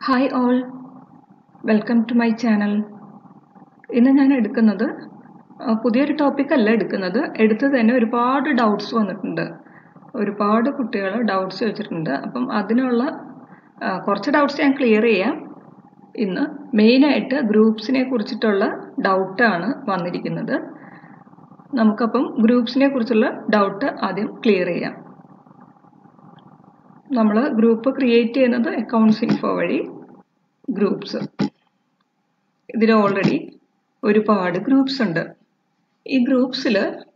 hi all welcome to my channel ഇന്ന് ഞാൻ എടുക്കുന്നത് ആ, പുതിയൊരു ടോപ്പിക് അല്ല എടുക്കുന്നത് എടുത്ത് തന്നെ ഒരുപാട് ഡൗട്ട്സ് വന്നിട്ടുണ്ട് ഒരുപാട് കുട്ടികൾ ഡൗട്ട്സ് ചോദിച്ചിട്ടുണ്ട് അപ്പം അതിനുള്ള ആ, കുറച്ച് ഡൗട്ട്സ് ഞാൻ ക്ലിയർ ചെയ്യാം ഇന്ന് മെയിനായിട്ട് ഗ്രൂപ്പ്സിനെ കുറിച്ചിട്ടുള്ള ഡൗട്ടാണ് വന്നിരിക്കുന്നത് നമുക്കപ്പം ഗ്രൂപ്പ്സിനെ കുറിച്ചുള്ള ഡൗട്ട് ആദ്യം ക്ലിയർ ചെയ്യാം നമ്മൾ ഗ്രൂപ്പ് ക്രിയേറ്റ് ചെയ്യുന്നത് അക്കൗണ്ട്സ് ഇൻഫോ വഴി ഗ്രൂപ്പ്സ് ഇതിൽ ഓൾറെഡി ഒരുപാട് ഗ്രൂപ്പ്സ് ഉണ്ട് ഈ ഗ്രൂപ്പ്സിൽ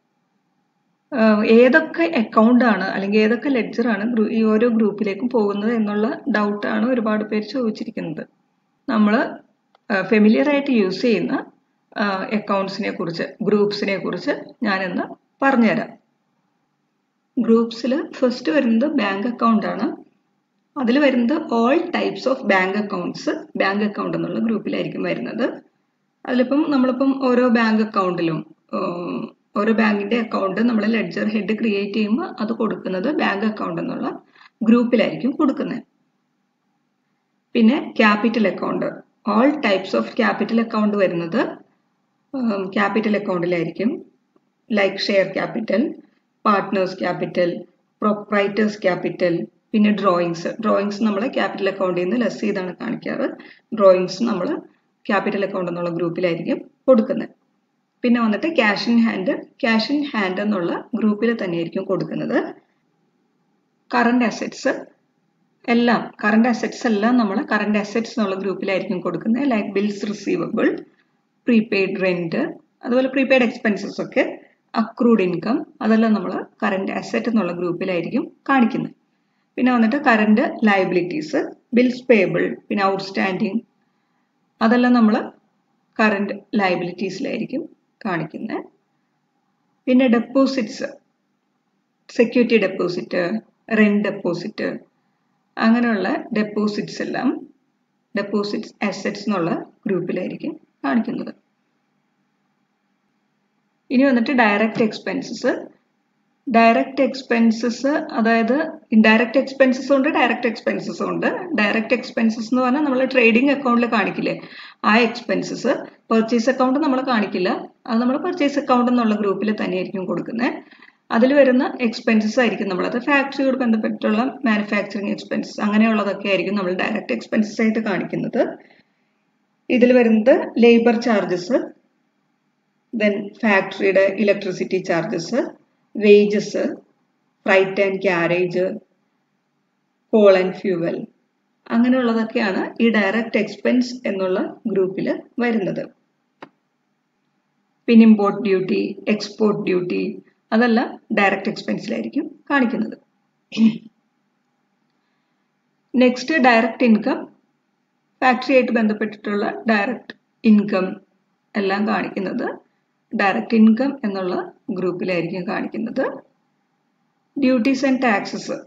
ഏതൊക്കെ അക്കൗണ്ടാണ് അല്ലെങ്കിൽ ഏതൊക്കെ ലെഡ്ജറാണ് ഈ ഓരോ ഗ്രൂപ്പിലേക്കും പോകുന്നത് എന്നുള്ള ഡൗട്ടാണ് ഒരുപാട് പേര് ചോദിച്ചിരിക്കുന്നത് നമ്മൾ ഫെമിലിയർ ആയിട്ട് യൂസ് ചെയ്യുന്ന അക്കൗണ്ട്സിനെ കുറിച്ച് ഗ്രൂപ്പ്സിനെ കുറിച്ച് ഞാനിന്ന് പറഞ്ഞുതരാം ഗ്രൂപ്പ്സിൽ ഫസ്റ്റ് വരുന്നത് ബാങ്ക് അക്കൗണ്ട് ആണ് അതിൽ വരുന്നത് all types of bank accounts bank account എന്നുള്ള ഗ്രൂപ്പിലായിരിക്കും വരുന്നത് അതിലിപ്പം നമ്മളിപ്പം ഓരോ ബാങ്ക് അക്കൗണ്ടിലും ഓരോ ബാങ്കിന്റെ അക്കൗണ്ട് നമ്മൾ ലെഡ്ജർ ഹെഡ് ക്രിയേറ്റ് ചെയ്യുമ്പോൾ അത് കൊടുക്കുന്നത് ബാങ്ക് അക്കൗണ്ട് എന്നുള്ള ഗ്രൂപ്പിലായിരിക്കും കൊടുക്കുന്നത് പിന്നെ capital account all types of capital account വരുന്നത് ക്യാപിറ്റൽ അക്കൗണ്ടിലായിരിക്കും like share capital partners capital proprietors capital പിന്നെ ഡ്രോയിങ്സ് ഡ്രോയിങ്സ് നമ്മൾ ക്യാപിറ്റൽ അക്കൗണ്ടിൽ നിന്ന് ലെസ് ചെയ്താണ് കാണിക്കാറ് ഡ്രോയിങ്സ് നമ്മൾ ക്യാപിറ്റൽ അക്കൗണ്ട് എന്നുള്ള ഗ്രൂപ്പിലായിരിക്കും കൊടുക്കുന്നത് പിന്നെ വന്നിട്ട് cash in hand cash in hand എന്നുള്ള ഗ്രൂപ്പിൽ തന്നെയായിരിക്കും കൊടുക്കുന്നത് കറണ്ട് അസറ്റ്സ് എല്ലാം കറണ്ട് അസറ്റ്സ് എല്ലാം നമ്മൾ കറണ്ട് അസറ്റ്സ് എന്നുള്ള ഗ്രൂപ്പിലായിരിക്കും കൊടുക്കുന്നത് like bills receivable prepaid rent അതുപോലെ പ്രീപെയ്ഡ് എക്സ്പെൻസസ് ഒക്കെ അക്രൂഡ് ഇൻകം അതെല്ലാം നമ്മൾ കറണ്ട് അസറ്റ് എന്നുള്ള ഗ്രൂപ്പിലായിരിക്കും കാണിക്കുന്നത് പിന്നെ വന്നിട്ട് കറണ്ട് ലയബിലിറ്റീസ് ബിൽസ് പേബിൾ പിന്നെ ഔട്ട്സ്റ്റാൻഡിങ് അതെല്ലാം നമ്മൾ കറണ്ട് ലയബിലിറ്റീസിലായിരിക്കും കാണിക്കുന്നത് പിന്നെ deposits security deposit rent deposit അങ്ങനെയുള്ള ഡെപ്പോസിറ്റ്സ് എല്ലാം ഡെപ്പോസിറ്റ്സ് അസറ്റ്സ് എന്നുള്ള ഗ്രൂപ്പിലായിരിക്കും കാണിക്കുന്നത് ഇനി വന്നിട്ട് ഡയറക്റ്റ് എക്സ്പെൻസസ് ഡയറക്റ്റ് എക്സ്പെൻസസ് അതായത് ഇൻഡയറക്റ്റ് എക്സ്പെൻസസ് ഉണ്ട് ഡയറക്റ്റ് എക്സ്പെൻസസ് ഉണ്ട് ഡയറക്റ്റ് എക്സ്പെൻസസ് എന്ന് പറഞ്ഞാൽ നമ്മൾ ട്രേഡിംഗ് അക്കൗണ്ടിൽ കാണിക്കില്ലേ ആ എക്സ്പെൻസസ് പർച്ചേസ് അക്കൗണ്ട് നമ്മൾ കാണിക്കില്ല അത് നമ്മൾ പർച്ചേസ് അക്കൗണ്ട് എന്നുള്ള ഗ്രൂപ്പിൽ തന്നെയായിരിക്കും കൊടുക്കുന്നത് അതിൽ വരുന്ന എക്സ്പെൻസസ് ആയിരിക്കും നമ്മളത് ഫാക്ടറിയോട് ബന്ധപ്പെട്ടുള്ള മാനുഫാക്ചറിങ് എക്സ്പെൻസസ് അങ്ങനെയുള്ളതൊക്കെ ആയിരിക്കും നമ്മൾ ഡയറക്റ്റ് എക്സ്പെൻസസ് ആയിട്ട് കാണിക്കുന്നത് ഇതിൽ വരുന്നത് ലേബർ ചാർജസ് ദെൻ ഫാക്ടറിയുടെ electricity charges wages freight and carriage coal and fuel അങ്ങനെയുള്ളതൊക്കെയാണ് ഈ ഡയറക്റ്റ് എക്സ്പെൻസ് എന്നുള്ള ഗ്രൂപ്പിൽ വരുന്നത് പിന്നെ ഇമ്പോർട്ട് ഡ്യൂട്ടി എക്സ്പോർട്ട് ഡ്യൂട്ടി അതെല്ലാം ഡയറക്റ്റ് എക്സ്പെൻസിലായിരിക്കും കാണിക്കുന്നത് നെക്സ്റ്റ് ഡയറക്റ്റ് ഇൻകം ഫാക്ടറിയായിട്ട് ബന്ധപ്പെട്ടിട്ടുള്ള ഡയറക്റ്റ് ഇൻകം എല്ലാം കാണിക്കുന്നത് ഡയറക്റ്റ് ഇൻകം എന്നുള്ള ഗ്രൂപ്പിലായിരിക്കും കാണിക്കുന്നത് ഡ്യൂട്ടീസ് ആൻഡ് ടാക്സസ്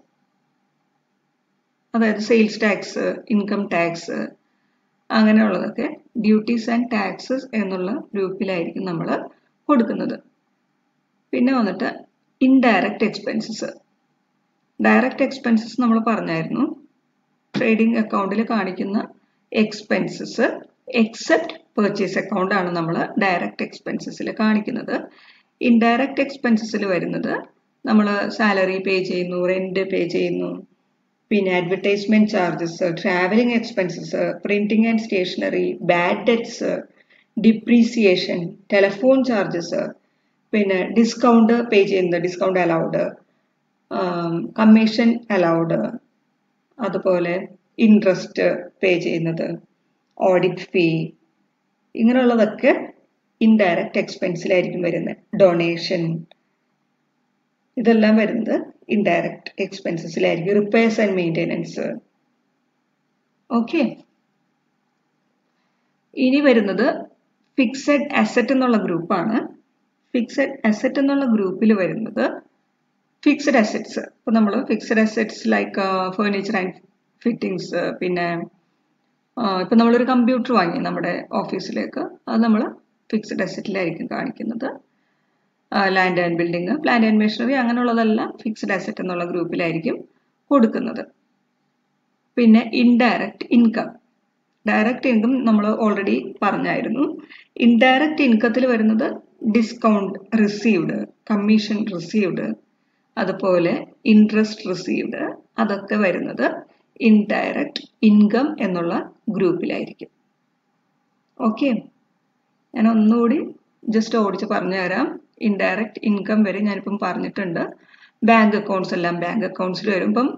അതായത് സെയിൽസ് ടാക്സ് ഇൻകം ടാക്സ് അങ്ങനെയുള്ളതൊക്കെ ഡ്യൂട്ടീസ് ആൻഡ് ടാക്സസ് എന്നുള്ള ഗ്രൂപ്പിലായിരിക്കും നമ്മൾ കൊടുക്കുന്നത് പിന്നെ വന്നിട്ട് ഇൻഡയറക്റ്റ് എക്സ്പെൻസസ് ഡയറക്റ്റ് എക്സ്പെൻസസ് നമ്മൾ പറഞ്ഞായിരുന്നു ട്രേഡിംഗ് അക്കൗണ്ടിൽ കാണിക്കുന്ന എക്സ്പെൻസസ് എക്സെപ്റ്റ് പർച്ചേസ് അക്കൗണ്ട് ആണ് നമ്മൾ ഡയറക്റ്റ് എക്സ്പെൻസസിൽ കാണിക്കുന്നത് ഇൻഡയറക്റ്റ് എക്സ്പെൻസസിൽ വരുന്നത് നമ്മൾ സാലറി പേ ചെയ്യുന്നു റെന്റ് പേ ചെയ്യുന്നു പിന്നെ advertisement charges travelling expenses printing and stationery bad debts depreciation telephone charges പിന്നെ ഡിസ്കൗണ്ട് പേ ചെയ്യുന്നത് ഡിസ്കൗണ്ട് അലൗഡ് കമ്മീഷൻ അലൗഡ് അതുപോലെ ഇൻട്രസ്റ്റ് പേ ചെയ്യുന്നത് ഓഡിറ്റ് ഫീ ഇങ്ങനെയുള്ളതൊക്കെ ഇൻഡയറക്റ്റ് എക്സ്പെൻസിലായിരിക്കും വരുന്നത് ഡൊണേഷൻ ഇതെല്ലാം വരുന്നത് ഇൻഡയറക്റ്റ് എക്സ്പെൻസസിലായിരിക്കും റിപ്പയർസ് ആൻഡ് മെയിൻ്റെനൻസ് ഓക്കെ ഇനി വരുന്നത് ഫിക്സഡ് അസറ്റ് എന്നുള്ള ഗ്രൂപ്പാണ് ഫിക്സഡ് അസറ്റ് എന്നുള്ള ഗ്രൂപ്പിൽ വരുന്നത് ഫിക്സഡ് അസറ്റ്സ് ഇപ്പൊ നമ്മൾ fixed assets like furniture and fittings പിന്നെ ഇപ്പൊ നമ്മളൊരു കമ്പ്യൂട്ടർ വാങ്ങി നമ്മുടെ ഓഫീസിലേക്ക് അത് നമ്മൾ ഫിക്സഡ് അസറ്റിലായിരിക്കും കാണിക്കുന്നത് land and building plant and machinery അങ്ങനെയുള്ളതെല്ലാം ഫിക്സഡ് അസറ്റ് എന്നുള്ള ഗ്രൂപ്പിലായിരിക്കും കൊടുക്കുന്നത് പിന്നെ ഇൻഡയറക്റ്റ് ഇൻകം ഡയറക്റ്റ് ഇൻകം നമ്മൾ ഓൾറെഡി പറഞ്ഞായിരുന്നു ഇൻഡയറക്റ്റ് ഇൻകത്തിൽ വരുന്നത് ഡിസ്കൗണ്ട് റിസീവ്ഡ് കമ്മീഷൻ റിസീവ്ഡ് അതുപോലെ ഇൻട്രസ്റ്റ് റിസീവ്ഡ് അതൊക്കെ വരുന്നത് ഇൻഡയറക്റ്റ് ഇൻകം എന്നുള്ള ഗ്രൂപ്പിലായിരിക്കും ഓക്കെ ഞാൻ ഒന്നുകൂടി ജസ്റ്റ് ഓടിച്ച് പറഞ്ഞു തരാം ഇൻഡയറക്റ്റ് ഇൻകം വരെ ഞാനിപ്പം പറഞ്ഞിട്ടുണ്ട് ബാങ്ക് അക്കൗണ്ട്സ് എല്ലാം ബാങ്ക് അക്കൗണ്ട്സിൽ വരും ഇപ്പം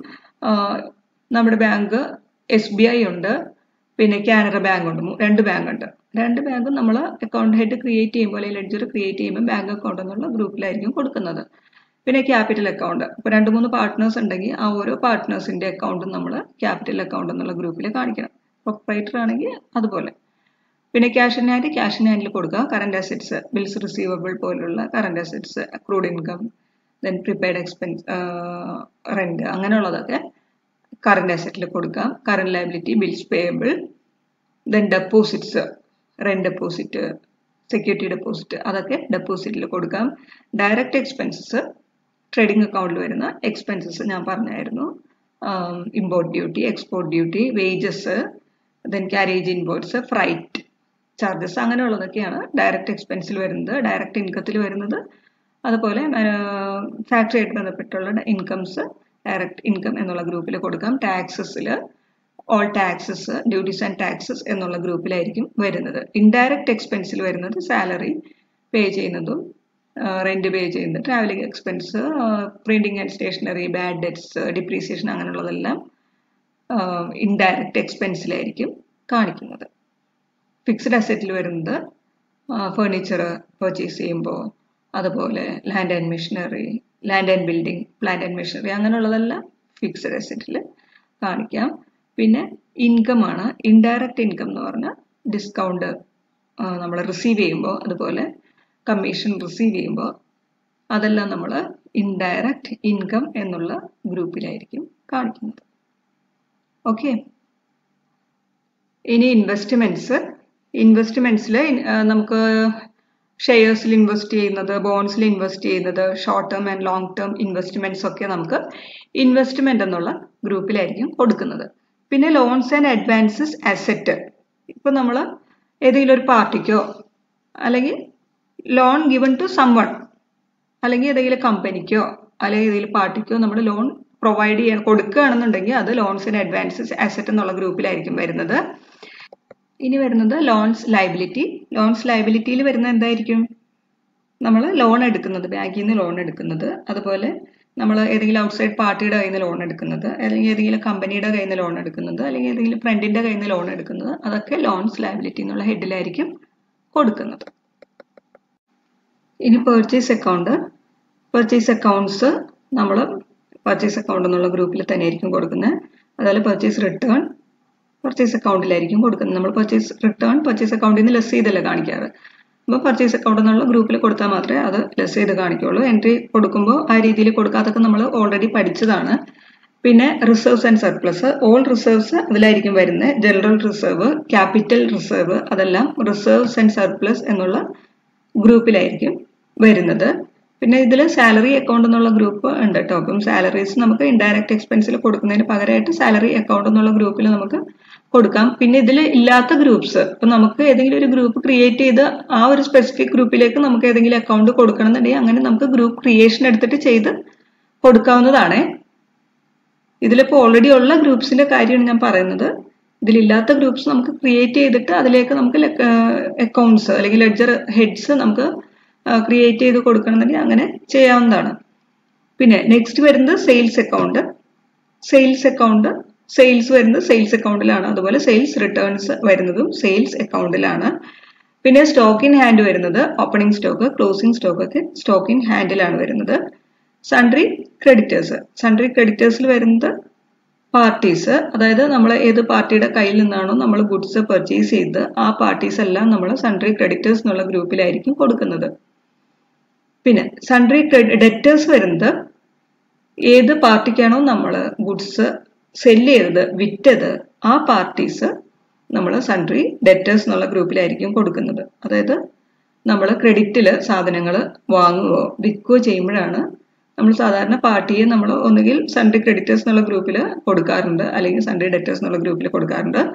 നമ്മുടെ ബാങ്ക് എസ് ബി ഐ ഉണ്ട് പിന്നെ കാനറ ബാങ്ക് ഉണ്ട് രണ്ട് ബാങ്ക് ഉണ്ട് രണ്ട് ബാങ്കും നമ്മൾ അക്കൗണ്ട് ഹെഡ് ക്രിയേറ്റ് ചെയ്യുമ്പോൾ അല്ലെങ്കിൽ ലെഡ്ജർ ക്രിയേറ്റ് ചെയ്യുമ്പോൾ ബാങ്ക് അക്കൗണ്ട് എന്നുള്ള ഗ്രൂപ്പിലായിരിക്കും കൊടുക്കുന്നത് പിന്നെ ക്യാപിറ്റൽ അക്കൗണ്ട് ഇപ്പോൾ രണ്ട് മൂന്ന് പാർട്ട്നേഴ്സ് ഉണ്ടെങ്കിൽ ആ ഓരോ പാർട്ട്നേഴ്സിന്റെ അക്കൗണ്ടും നമ്മൾ ക്യാപിറ്റൽ അക്കൗണ്ട് എന്നുള്ള ഗ്രൂപ്പിൽ കാണിക്കണം പ്രൊപ്പറേറ്റർ ആണെങ്കിൽ അതുപോലെ പിന്നെ cash in hand cash in ഹാൻഡിൽ കൊടുക്കുക കറണ്ട് അസറ്റ്സ് ബിൽസ് റിസീവബിൾ പോലുള്ള current assets accrued income then prepaid expense rent അങ്ങനെയുള്ളതൊക്കെ കറണ്ട് അസറ്റിൽ കൊടുക്കാം current liability bills payable then deposits rent deposit security deposit അതൊക്കെ ഡെപ്പോസിറ്റിൽ കൊടുക്കാം ഡയറക്റ്റ് എക്സ്പെൻസസ് ട്രേഡിംഗ് അക്കൗണ്ടിൽ വരുന്ന എക്സ്പെൻസസ് ഞാൻ പറഞ്ഞായിരുന്നു import duty export duty wages then carriage invoice freight charges അങ്ങനെയുള്ളതൊക്കെയാണ് ഡയറക്റ്റ് എക്സ്പെൻസിൽ വരുന്നത് ഡയറക്റ്റ് ഇൻകത്തിൽ വരുന്നത് അതുപോലെ ഫാക്ടറിയായിട്ട് ബന്ധപ്പെട്ടുള്ള ഇൻകംസ് ഡയറക്റ്റ് ഇൻകം എന്നുള്ള ഗ്രൂപ്പിൽ കൊടുക്കാം ടാക്സസിൽ all taxes duties and taxes എന്നുള്ള ഗ്രൂപ്പിലായിരിക്കും വരുന്നത് ഇൻഡയറക്റ്റ് എക്സ്പെൻസിൽ വരുന്നത് സാലറി പേ ചെയ്യുന്നതും റെന്റ് പേ ചെയ്യുന്നത് travelling expense printing and stationery bad debts depreciation അങ്ങനെയുള്ളതെല്ലാം ഇൻഡയറക്റ്റ് എക്സ്പെൻസിലായിരിക്കും കാണിക്കുന്നത് ഫിക്സ്ഡ് അസറ്റിൽ വരുന്നത് ഫർണിച്ചർ പർച്ചേസ് ചെയ്യുമ്പോൾ അതുപോലെ land and machinery land and building plant and machinery അങ്ങനെയുള്ളതെല്ലാം ഫിക്സ്ഡ് അസറ്റിൽ കാണിക്കാം പിന്നെ ഇൻകം ആണ് ഇൻഡയറക്റ്റ് ഇൻകം എന്ന് പറഞ്ഞാൽ ഡിസ്കൗണ്ട് നമ്മൾ റിസീവ് ചെയ്യുമ്പോൾ അതുപോലെ കമ്മീഷൻ റിസീവ് ചെയ്യുമ്പോൾ അതെല്ലാം നമ്മൾ ഇൻഡയറക്റ്റ് ഇൻകം എന്നുള്ള ഗ്രൂപ്പിലായിരിക്കും കാണിക്കുന്നത് ഓക്കെ ഇനി ഇൻവെസ്റ്റ്മെന്റ്സ് ഇൻവെസ്റ്റ്മെന്റ്സിൽ നമുക്ക് ഷെയർസിൽ ഇൻവെസ്റ്റ് ചെയ്യുന്നത് ബോൺസിൽ ഇൻവെസ്റ്റ് ചെയ്യുന്നത് short term and long term investments ഒക്കെ നമുക്ക് ഇൻവെസ്റ്റ്മെന്റ് എന്നുള്ള ഗ്രൂപ്പിലായിരിക്കും കൊടുക്കുന്നത് പിന്നെ ലോൺസ് ആൻഡ് അഡ്വാൻസസ് അസെറ്റ് ഇപ്പൊ നമ്മൾ ഏതെങ്കിലും ഒരു പാർട്ടിക്കോ അല്ലെങ്കിൽ loan given to someone അല്ലെങ്കിൽ ഏതെങ്കിലും കമ്പനിക്കോ അല്ലെങ്കിൽ ഏതെങ്കിലും പാർട്ടിക്കോ നമ്മൾ ലോൺ പ്രൊവൈഡ് ചെയ്യാൻ കൊടുക്കുകയാണെന്നുണ്ടെങ്കിൽ അത് ലോൺസ് ആൻഡ് അഡ്വാൻസസ് അസെറ്റ് എന്നുള്ള ഗ്രൂപ്പിലായിരിക്കും വരുന്നത് ഇനി വരുന്നത് ലോൺസ് ലൈബിലിറ്റി ലോൺസ് ലൈബിലിറ്റിയിൽ വരുന്ന എന്തായിരിക്കും നമ്മൾ ലോൺ എടുക്കുന്നത് ബാങ്കിൽ നിന്ന് ലോൺ എടുക്കുന്നത് അതുപോലെ നമ്മൾ ഏതെങ്കിലും ഔട്ട്സൈഡ് പാർട്ടിയുടെ കയ്യിൽ നിന്ന് ലോൺ എടുക്കുന്നത് അല്ലെങ്കിൽ ഏതെങ്കിലും കമ്പനിയുടെ കയ്യിൽ നിന്ന് ലോൺ എടുക്കുന്നത് അല്ലെങ്കിൽ ഏതെങ്കിലും ഫ്രണ്ടിന്റെ കയ്യിൽ നിന്ന് ലോൺ എടുക്കുന്നത് അതൊക്കെ ലോൺസ് ലൈബിലിറ്റി എന്നുള്ള ഹെഡിലായിരിക്കും കൊടുക്കുന്നത് ഇനി പർച്ചേസ് അക്കൗണ്ട് പർച്ചേസ് അക്കൗണ്ട്സ് നമ്മൾ പർച്ചേസ് അക്കൗണ്ട് എന്നുള്ള ഗ്രൂപ്പിൽ തന്നെ ആയിരിക്കും കൊടുക്കുന്നത് അതുപോലെ പർച്ചേസ് റിട്ടേൺ പർച്ചേസ് അക്കൗണ്ടിലായിരിക്കും കൊടുക്കുന്നത് നമ്മൾ പർച്ചേസ് റിട്ടേൺ പർച്ചേസ് അക്കൗണ്ടിൽ നിന്ന് ലെസ് ചെയ്തല്ലേ കാണിക്കാറ് അപ്പോൾ പർച്ചേസ് അക്കൗണ്ട് എന്നുള്ള ഗ്രൂപ്പിൽ കൊടുത്താൽ മാത്രമേ അത് ലെസ് ചെയ്ത് കാണിക്കുള്ളൂ എൻട്രി കൊടുക്കുമ്പോൾ ആ രീതിയിൽ കൊടുക്കാതൊക്കെ നമ്മൾ ഓൾറെഡി പഠിച്ചതാണ് പിന്നെ reserves and surplus all reserves അതിലായിരിക്കും വരുന്നത് ജനറൽ റിസർവ് ക്യാപിറ്റൽ റിസർവ് അതെല്ലാം റിസർവ്സ് ആൻഡ് സർപ്ലസ് എന്നുള്ള ഗ്രൂപ്പിലായിരിക്കും വരുന്നത് പിന്നെ ഇതിൽ സാലറി അക്കൗണ്ട് എന്നുള്ള ഗ്രൂപ്പ് ഉണ്ട് കേട്ടോ അപ്പം സാലറീസ് നമുക്ക് ഇൻഡയറക്റ്റ് എക്സ്പെൻസിൽ കൊടുക്കുന്നതിന് പകരമായിട്ട് സാലറി അക്കൗണ്ട് എന്നുള്ള ഗ്രൂപ്പിൽ നമുക്ക് കൊടുക്കാം പിന്നെ ഇതിൽ ഇല്ലാത്ത ഗ്രൂപ്പ്സ് ഇപ്പൊ നമുക്ക് ഏതെങ്കിലും ഒരു ഗ്രൂപ്പ് ക്രിയേറ്റ് ചെയ്ത് ആ ഒരു സ്പെസിഫിക് ഗ്രൂപ്പിലേക്ക് നമുക്ക് ഏതെങ്കിലും അക്കൗണ്ട് കൊടുക്കണം എന്നുണ്ടെങ്കിൽ അങ്ങനെ നമുക്ക് ഗ്രൂപ്പ് ക്രിയേഷൻ എടുത്തിട്ട് ചെയ്ത് കൊടുക്കാവുന്നതാണ് ഇതിലിപ്പോൾ ഓൾറെഡി ഉള്ള ഗ്രൂപ്പ്സിന്റെ കാര്യമാണ് ഞാൻ പറയുന്നത് ഇതിലില്ലാത്ത ഗ്രൂപ്പ്സ് നമുക്ക് ക്രിയേറ്റ് ചെയ്തിട്ട് അതിലേക്ക് നമുക്ക് അക്കൗണ്ട്സ് അല്ലെങ്കിൽ ലെഡ്ജർ ഹെഡ്സ് നമുക്ക് ക്രിയേറ്റ് ചെയ്ത് കൊടുക്കണമെന്നുണ്ടെങ്കിൽ അങ്ങനെ ചെയ്യാവുന്നതാണ് പിന്നെ നെക്സ്റ്റ് വരുന്നത് sales account sales account sales വരുന്നത് സെയിൽസ് അക്കൗണ്ടിലാണ് അതുപോലെ സെയിൽസ് റിട്ടേൺസ് വരുന്നതും സെയിൽസ് അക്കൗണ്ടിലാണ് പിന്നെ സ്റ്റോക്ക് ഇൻ ഹാൻഡ് വരുന്നത് ഓപ്പണിംഗ് സ്റ്റോക്ക് ക്ലോസിംഗ് സ്റ്റോക്ക് ഒക്കെ സ്റ്റോക്ക് ഇൻ ഹാൻഡിലാണ് വരുന്നത് സൺട്രി ക്രെഡിറ്റേഴ്സ് സൺട്രി ക്രെഡിറ്റേഴ്സിൽ വരുന്നത് പാർട്ടീസ് അതായത് നമ്മൾ ഏത് പാർട്ടിയുടെ കയ്യിൽ നിന്നാണോ നമ്മൾ ഗുഡ്സ് പർച്ചേസ് ചെയ്ത് ആ പാർട്ടീസ് എല്ലാം നമ്മൾ സൺട്രി ക്രെഡിറ്റേഴ്സ് എന്നുള്ള ഗ്രൂപ്പിലായിരിക്കും കൊടുക്കുന്നത് പിന്നെ സൺട്രി ഡെറ്റേഴ്സ് വരുന്നത് ഏത് പാർട്ടിക്കാണോ നമ്മൾ ഗുഡ്സ് സെല്ല് ചെയ്തത് വിറ്റത് ആ പാർട്ടീസ് നമ്മൾ സൺട്രി ഡെറ്റേഴ്സ് എന്നുള്ള ഗ്രൂപ്പിലായിരിക്കും കൊടുക്കുന്നത് അതായത് നമ്മൾ ക്രെഡിറ്റിൽ സാധനങ്ങൾ വാങ്ങുകയോ വിൽക്കുകയോ ചെയ്യുമ്പോഴാണ് നമ്മൾ സാധാരണ പാർട്ടിയെ നമ്മൾ ഒന്നുകിൽ സൺഡേ ക്രെഡിറ്റേഴ്സ് എന്നുള്ള ഗ്രൂപ്പിൽ കൊടുക്കാറുണ്ട് അല്ലെങ്കിൽ സൺഡേ ഡെറ്റേഴ്സ് എന്നുള്ള ഗ്രൂപ്പിൽ കൊടുക്കാറുണ്ട്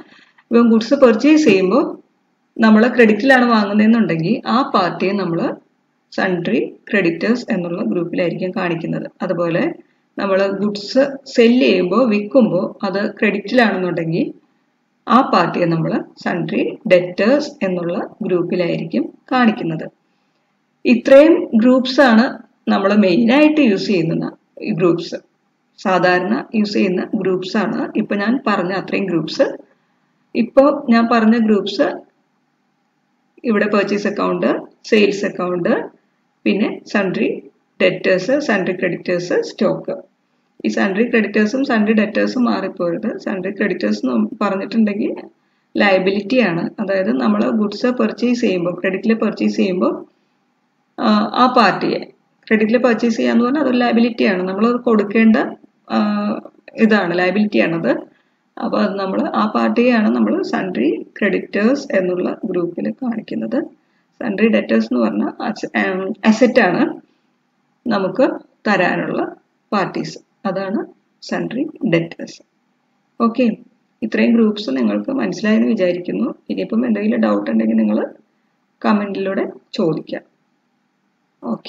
ഇപ്പം ഗുഡ്സ് പെർച്ചേസ് ചെയ്യുമ്പോൾ നമ്മൾ ക്രെഡിറ്റിലാണ് വാങ്ങുന്നതെന്നുണ്ടെങ്കിൽ ആ പാർട്ടിയെ നമ്മൾ സൺട്രി ക്രെഡിറ്റേഴ്സ് എന്നുള്ള ഗ്രൂപ്പിലായിരിക്കും കാണിക്കുന്നത് അതുപോലെ നമ്മൾ ഗുഡ്സ് സെല് ചെയ്യുമ്പോൾ വിൽക്കുമ്പോൾ അത് ക്രെഡിറ്റിലാണെന്നുണ്ടെങ്കിൽ ആ പാർട്ടിയെ നമ്മൾ സൺട്രി ഡെറ്റേഴ്സ് എന്നുള്ള ഗ്രൂപ്പിലായിരിക്കും കാണിക്കുന്നത് ഇത്രയും ഗ്രൂപ്പ്സ് ആണ് നമ്മൾ മെയിനായിട്ട് യൂസ് ചെയ്യുന്ന ഈ ഗ്രൂപ്പ്സ് സാധാരണ യൂസ് ചെയ്യുന്ന ഗ്രൂപ്പ്സ് ആണ് ഇപ്പൊ ഞാൻ പറഞ്ഞ അത്രയും ഗ്രൂപ്പ്സ് ഇപ്പോൾ ഞാൻ പറഞ്ഞ ഗ്രൂപ്പ്സ് ഇവിടെ പർച്ചേസ് അക്കൗണ്ട് സെയിൽസ് അക്കൗണ്ട് പിന്നെ sundry debtors sundry creditors stock ഈ സൺട്രി ക്രെഡിറ്റേഴ്സും സൺട്രി ഡെറ്റേഴ്സും മാറിപ്പോയത് സൺട്രി ക്രെഡിറ്റേഴ്സ് പറഞ്ഞിട്ടുണ്ടെങ്കിൽ ലയബിലിറ്റി ആണ് അതായത് നമ്മൾ ഗുഡ്സ് പർച്ചേസ് ചെയ്യുമ്പോൾ ക്രെഡിറ്റിൽ പർച്ചേസ് ചെയ്യുമ്പോൾ ആ പാർട്ടിയെ ക്രെഡിറ്റിൽ പർച്ചേസ് ചെയ്യാന്ന് പറഞ്ഞാൽ അതൊരു ലയബിലിറ്റി ആണ് നമ്മൾ കൊടുക്കേണ്ട ഇതാണ് ലയബിലിറ്റി ആണത് അപ്പോൾ അത് നമ്മൾ ആ പാർട്ടിയെയാണ് നമ്മൾ സൺട്രി ക്രെഡിറ്റേഴ്സ് എന്നുള്ള ഗ്രൂപ്പിൽ കാണിക്കുന്നത് സൺട്രി ഡെറ്റേഴ്സ് എന്ന് പറഞ്ഞാൽ അസറ്റ് ആണ് നമുക്ക് തരാനുള്ള പാർട്ടീസ് അതാണ് സൺട്രി ഡെറ്റേഴ്സ് ഓക്കെ ഇത്രയും ഗ്രൂപ്പ്സ് നിങ്ങൾക്ക് മനസ്സിലായെന്ന് വിചാരിക്കുന്നു ഇനിയിപ്പം എന്തെങ്കിലും ഡൗട്ട് ഉണ്ടെങ്കിൽ നിങ്ങൾ കമൻറ്റിലൂടെ ചോദിക്കാം ഓക്കെ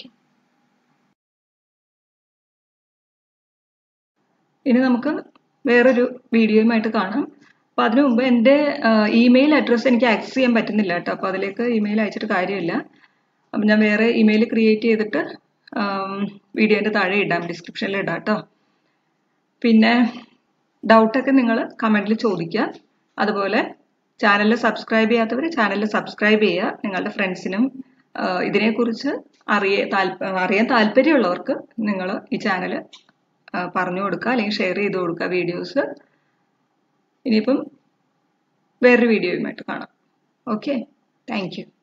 ഇനി നമുക്ക് വേറൊരു വീഡിയോയുമായിട്ട് കാണാം അപ്പം അതിനു മുമ്പ് എൻ്റെ ഇമെയിൽ അഡ്രസ്സ് എനിക്ക് ആക്സസ് ചെയ്യാൻ പറ്റുന്നില്ല കേട്ടോ അപ്പോൾ അതിലേക്ക് ഇമെയിൽ അയച്ചിട്ട് കാര്യമില്ല അപ്പം ഞാൻ വേറെ ഇമെയിൽ ക്രിയേറ്റ് ചെയ്തിട്ട് വീഡിയോൻ്റെ താഴെ ഇടാം ഡിസ്ക്രിപ്ഷനിൽ ഇടാം കേട്ടോ പിന്നെ ഡൗട്ടൊക്കെ നിങ്ങൾ കമൻറ്റിൽ ചോദിക്കുക അതുപോലെ ചാനൽ സബ്സ്ക്രൈബ് ചെയ്യാത്തവർ ചാനൽ സബ്സ്ക്രൈബ് ചെയ്യുക നിങ്ങളുടെ ഫ്രണ്ട്സിനും ഇതിനെക്കുറിച്ച് അറിയ അറിയാൻ താല്പര്യമുള്ളവർക്ക് നിങ്ങൾ ഈ ചാനൽ പറഞ്ഞു കൊടുക്കുക അല്ലെങ്കിൽ ഷെയർ ചെയ്ത് കൊടുക്കുക വീഡിയോസ് ഇനിയിപ്പം വേറൊരു വീഡിയോയുമായിട്ട് കാണാം ഓക്കെ താങ്ക് യു